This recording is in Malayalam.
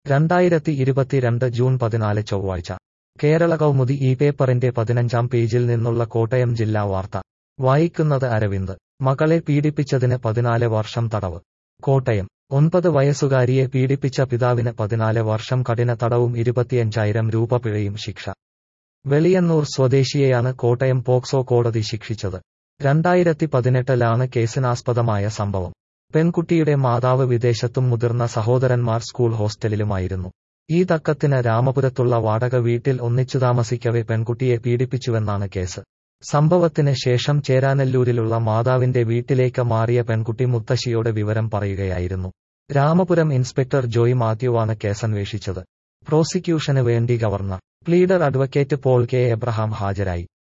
രണ്ടായിരത്തി ഇരുപത്തിരണ്ട് ജൂൺ പതിനാല് ചൊവ്വാഴ്ച കേരള കൗമുദി ഈ പേപ്പറിന്റെ പതിനഞ്ചാം പേജിൽ നിന്നുള്ള കോട്ടയം ജില്ലാ വാർത്ത വായിക്കുന്നത് അരവിന്ദ് മകളെ പീഡിപ്പിച്ചതിന് പതിനാല് വർഷം തടവ് കോട്ടയം ഒൻപത് വയസ്സുകാരിയെ പീഡിപ്പിച്ച പിതാവിന് പതിനാല് വർഷം കഠിന തടവും ഇരുപത്തിയഞ്ചായിരം രൂപ പിഴയും ശിക്ഷ വെളിയന്നൂർ സ്വദേശിയെയാണ് കോട്ടയം പോക്സോ കോടതി ശിക്ഷിച്ചത് രണ്ടായിരത്തി പതിനെട്ടിലാണ് കേസിനാസ്പദമായ സംഭവം പെൺകുട്ടിയുടെ മാതാവ് വിദേശത്തും മുതിർന്ന സഹോദരന്മാർ സ്കൂൾ ഹോസ്റ്റലിലുമായിരുന്നു ഈ തക്കത്തിന് രാമപുരത്തുള്ള വാടക വീട്ടിൽ ഒന്നിച്ചു താമസിക്കവെ പെൺകുട്ടിയെ പീഡിപ്പിച്ചുവെന്നാണ് കേസ് സംഭവത്തിന് ശേഷം ചേരാനെല്ലൂരിലുള്ള മാതാവിന്റെ വീട്ടിലേക്ക് മാറിയ പെൺകുട്ടി മുത്തശ്ശിയോട് വിവരം പറയുകയായിരുന്നു രാമപുരം ഇൻസ്പെക്ടർ ജോയ് മാത്യുവാണ് കേസന്വേഷിച്ചത് പ്രോസിക്യൂഷന് വേണ്ടി governor pleader advocate Paul K Abraham ഹാജരായി